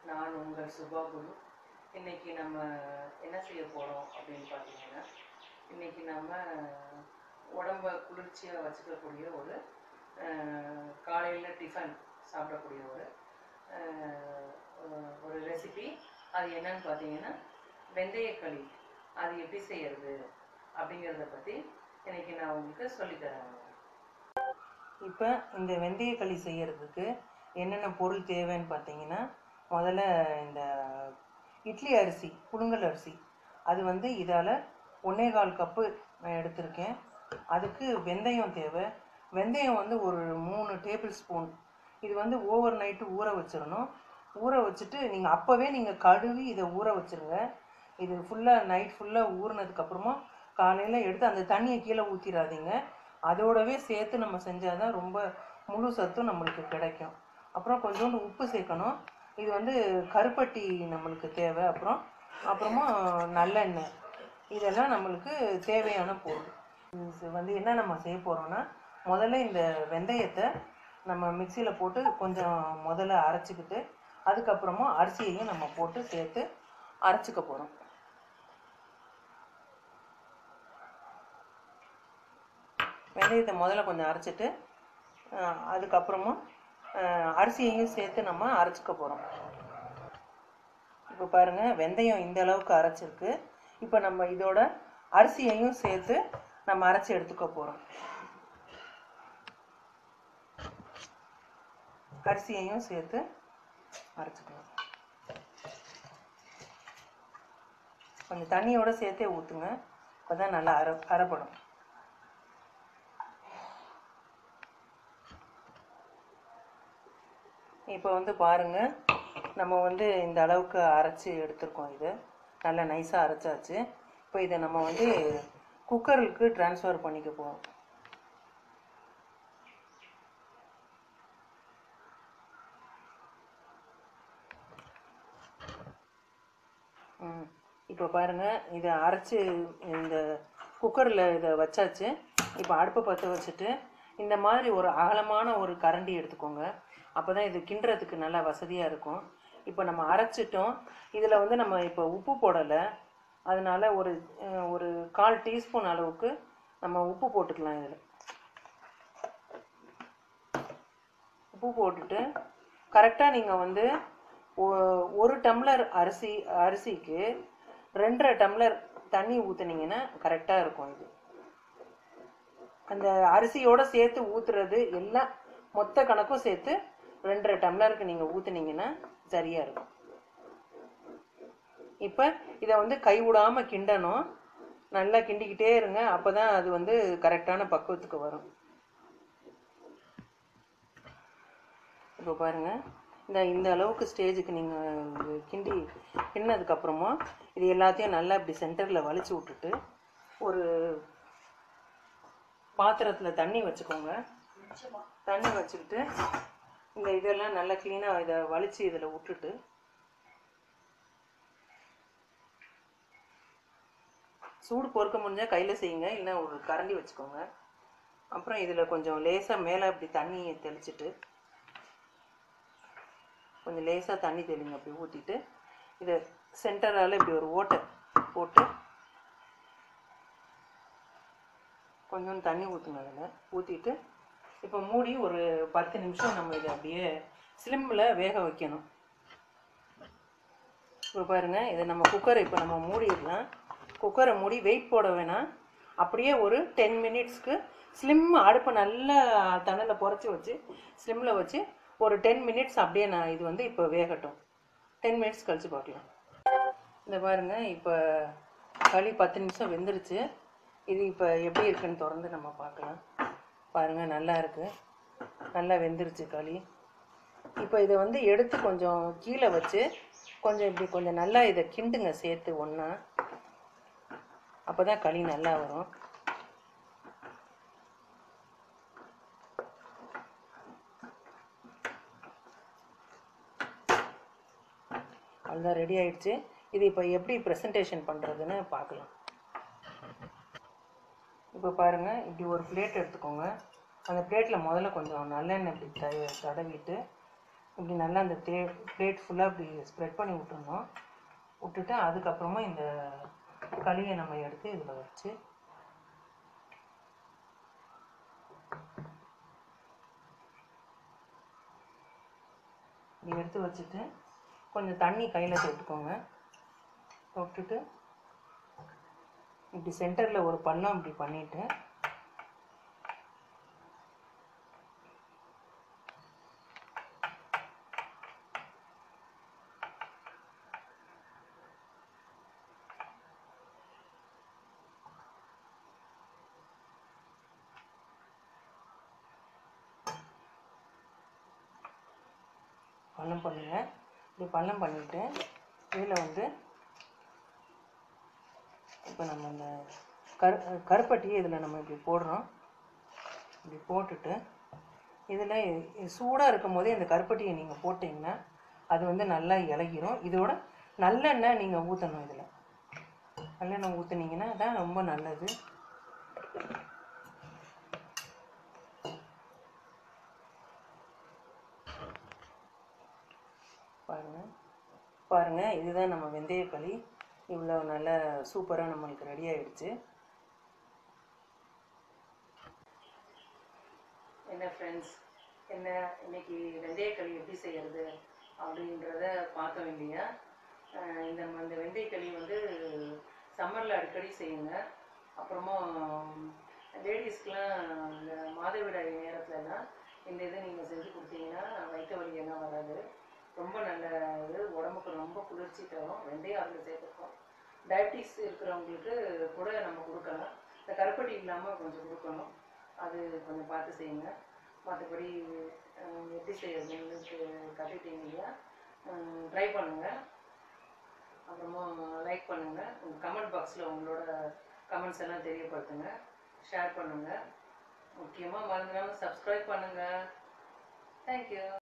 நான் உங்கள் சுபாகுரு இன்னைக்கு நம்ம என்ன செய்ய போகிறோம் அப்படின்னு பார்த்தீங்கன்னா இன்னைக்கு நம்ம உடம்ப குளிர்ச்சியாக வச்சுக்கக்கூடிய ஒரு காலையில் டிஃபன் சாப்பிடக்கூடிய ஒரு அஹ், ஒரு ரெசிபி அது என்னன்னு பார்த்தீங்கன்னா வெந்தயக்களி அது எப்படி செய்யறது அப்படிங்கிறத பற்றி இன்னைக்கு நான் உங்களுக்கு சொல்லித்தரேன் இப்போ இந்த வெந்தயக்களி செய்யறதுக்கு என்னென்ன பொருள் தேவைன்னு பார்த்தீங்கன்னா முதல்ல இந்த இட்லி அரிசி புழுங்கல் அரிசி அது வந்து இதால் ஒன்றே கால் கப்பு நான் எடுத்திருக்கேன் அதுக்கு வெந்தயம் தேவை வெந்தயம் வந்து ஒரு மூணு டேபிள் ஸ்பூன் இது வந்து ஓவர் நைட்டு ஊற வச்சிடணும் ஊற வச்சுட்டு நீங்கள் அப்போவே நீங்கள் கழுவி இதை ஊற வச்சிருங்க இது ஃபுல்லாக நைட் ஃபுல்லாக ஊறினதுக்கப்புறமா காலையில் எடுத்து அந்த தண்ணியை கீழே ஊற்றிடாதீங்க அதோடவே சேர்த்து நம்ம செஞ்சால் தான் ரொம்ப முழு சத்தும் நம்மளுக்கு கிடைக்கும் அப்புறம் கொஞ்சோண்டு உப்பு சேர்க்கணும் இது வந்து கருப்பட்டி நம்மளுக்கு தேவை அப்புறம் அப்புறமா நல்லெண்ணெய் இதெல்லாம் நம்மளுக்கு தேவையான பொருள் இது வந்து என்ன நம்ம செய்ய போகிறோம்னா முதல்ல இந்த வெந்தயத்தை நம்ம மிக்சியில் போட்டு கொஞ்சம் முதல்ல அரைச்சிக்கிட்டு அதுக்கப்புறமா அரிசியையும் நம்ம போட்டு சேர்த்து அரைச்சிக்க போகிறோம் வெந்தயத்தை முதல்ல கொஞ்சம் அரைச்சிட்டு அஹ், அதுக்கப்புறமா அஹ், அரிசியையும் சேர்த்து நம்ம அரைச்சிக்க போகிறோம் இப்போ பாருங்கள் வெந்தயம் இந்த அளவுக்கு அரைச்சிருக்கு இப்போ நம்ம இதோட அரிசியையும் சேர்த்து நம்ம அரைச்சி எடுத்துக்க போகிறோம் அரிசியையும் சேர்த்து அரைச்சிக்கணும் கொஞ்சம் தண்ணியோட சேர்த்தே ஊற்றுங்க அப்போ தான் நல்லா அரை அரைப்படும் இப்போ வந்து பாருங்க நம்ம வந்து இந்த அளவுக்கு அரைச்சி எடுத்திருக்கோம் இது நல்லா நைஸாக அரைச்சாச்சு இப்போ இதை நம்ம வந்து குக்கருக்கு ட்ரான்ஸ்ஃபர் பண்ணிக்க போகிறோம் ம் இப்போ பாருங்கள் இதை அரைச்சி இந்த குக்கரில் இதை வச்சாச்சு இப்போ அடுப்பை பற்ற வச்சுட்டு இந்த மாதிரி ஒரு அகலமான ஒரு கரண்டி எடுத்துக்கோங்க அப்போ தான் இது கிண்டுறதுக்கு நல்லா வசதியாக இருக்கும் இப்போ நம்ம அரைச்சிட்டோம் இதில் வந்து நம்ம இப்போ உப்பு போடலை அதனால ஒரு அஹ், ஒரு கால் டீஸ்பூன் அளவுக்கு நம்ம உப்பு போட்டுக்கலாம் இதில் உப்பு போட்டுட்டு கரெக்டாக நீங்கள் வந்து ஒ- ஒரு டம்ளர் அரிசி அரிசிக்கு ரெண்டரை டம்ளர் தண்ணி ஊற்றுனீங்கன்னா கரெக்டாக இருக்கும் இது அந்த அரிசியோட சேர்த்து ஊற்றுறது எல்லாம் மொத்த கணக்கும் சேர்த்து ரெண்டரை டம்ளருக்கு நீங்கள் ஊற்றுனீங்கன்னா சரியாக இருக்கும் இப்போ இதை வந்து கை விடாமல் கிண்டணும் நல்லா கிண்டிக்கிட்டே இருங்க அப்போ தான் அது வந்து கரெக்டான பக்குவத்துக்கு வரும் இப்போ பாருங்க இந்த இந்த அளவுக்கு ஸ்டேஜுக்கு நீங்கள் கிண்டி கிண்ணதுக்கப்புறமா இது எல்லாத்தையும் நல்லா இப்படி சென்டரில் வலிச்சு விட்டுட்டு ஒரு பாத்திரத்தில் தண்ணி வச்சுக்கோங்க தண்ணி வச்சுக்கிட்டு இந்த இதெல்லாம் நல்லா க்ளீனாக இதை வலிச்சு இதில் விட்டுட்டு சூடு பொறுக்க முடிஞ்சால் கையில் செய்யுங்க இல்லைன்னா ஒரு கரண்டி வச்சுக்கோங்க அப்புறம் இதில் கொஞ்சம் லேசாக மேலே இப்படி தண்ணியை தெளிச்சிட்டு கொஞ்சம் லேசாக தண்ணி தெளிங்க அப்படி ஊற்றிட்டு இதை சென்டரால் இப்படி ஒரு ஓட்டை போட்டு கொஞ்சம் தண்ணி ஊற்றுங்க அதில் ஊற்றிட்டு இப்போ மூடி ஒரு பத்து நிமிஷம் நம்ம இதை அப்படியே ஸ்லிம்மில் வேக வைக்கணும் இப்போ பாருங்கள் இதை நம்ம குக்கரை இப்போ நம்ம மூடிடலாம் குக்கரை மூடி வெயிட் போட வேணாம் அப்படியே ஒரு டென் மினிட்ஸ்க்கு ஸ்லிம் அடுப்பை நல்லா தண்ணியில் புறச்சி வச்சு ஸ்லிம்மில் வச்சு ஒரு டென் மினிட்ஸ் அப்படியே நான் இது வந்து இப்போ வேகட்டும் டென் மினிட்ஸ் கழித்து பார்க்கலாம் இந்த பாருங்கள் இப்போ களி பத்து நிமிஷம் வெந்துருச்சு இது இப்போ எப்படி இருக்குன்னு திறந்து நம்ம பார்க்கலாம் பாருங்கள் நல்லா இருக்குது நல்லா வெந்துருச்சு களி இப்போ இதை வந்து எடுத்து கொஞ்சம் கீழே வச்சு கொஞ்சம் இப்படி கொஞ்சம் நல்லா இதை கிண்டுங்க சேர்த்து ஒன்றா அப்போ தான் களி நல்லா வரும் அதுதான் ரெடி ஆயிடுச்சு இது இப்போ எப்படி ப்ரெசன்டேஷன் பண்ணுறதுன்னு பார்க்கலாம் இப்போ பாருங்கள் இப்படி ஒரு பிளேட் எடுத்துக்கோங்க அந்த பிளேட்டில் முதல்ல கொஞ்சம் நல்லெண்ணெய் இப்படி த தடவிட்டு இப்படி நல்லா அந்த தே பிளேட் ஃபுல்லாக இப்படி ஸ்ப்ரெட் பண்ணி விட்டுறணும் விட்டுட்டு அதுக்கப்புறமா இந்த களியை நம்ம எடுத்து இதில் வச்சு இப்படி எடுத்து வச்சுட்டு கொஞ்சம் தண்ணி கையில் தொட்டுக்கோங்க தொட்டுட்டு இப்படி சென்டரில் ஒரு பள்ளம் இப்படி பண்ணிவிட்டு பள்ளம் பண்ணுங்கள் இப்படி பள்ளம் பண்ணிவிட்டு இதில் வந்து இப்போ நம்ம இந்த கரு கருப்பட்டியை இதில் நம்ம இப்படி போடுறோம் இப்படி போட்டுட்டு இதில் சூடாக இருக்கும் போதே இந்த கருப்பட்டியை நீங்கள் போட்டிங்கன்னா அது வந்து நல்லா இலகிரும் இதோட நல்லெண்ணெய் நீங்கள் ஊற்றணும் இதில் நல்லெண்ணெய் ஊற்றுனீங்கன்னா தான் ரொம்ப நல்லது பாருங்கள் பாருங்கள் இதுதான் நம்ம வெந்தயக்களி இவ்வளோ நல்ல சூப்பராக நம்மளுக்கு ரெடி ஆயிடுச்சு என்ன ஃப்ரெண்ட்ஸ் என்ன இன்னைக்கு வெந்தயக்களி எப்படி செய்யறது அப்படின்றத பார்த்தோம் இல்லையா அஹ் இந்த ம- இந்த வெந்தயக்களி வந்து சம்மரில் அடிக்கடி செய்யுங்க அப்புறமா லேடிஸ்க்கெலாம் இந்த மாதவிடாய் நேரத்துலலாம் இந்த இதை நீங்கள் செஞ்சு கொடுத்தீங்கன்னா வயிற்று வலி எல்லாம் வராது ரொம்ப நல்ல இது உடம்புக்கு ரொம்ப குளிர்ச்சி தரும் வெந்தயம் அதில் சேர்த்துருக்கோம் டயபிட்டிஸ் இருக்கிறவங்களுக்கு கூட நம்ம கொடுக்கலாம் இந்த கருப்பட்டி இல்லாமல் கொஞ்சம் கொடுக்கணும் அது கொஞ்சம் பார்த்து செய்யுங்க மற்றபடி அஹ், எப்படி செய்யறதுன்னு கற்றுக்கிட்டீங்க இல்லையா ட்ரை பண்ணுங்கள் அப்புறமா லைக் பண்ணுங்கள் உங்கள் கமெண்ட் பாக்ஸில் உங்களோட கமெண்ட்ஸ் எல்லாம் தெரியப்படுத்துங்க ஷேர் பண்ணுங்கள் முக்கியமாக மறந்துடாமல் சப்ஸ்கிரைப் பண்ணுங்கள் தேங்க்யூ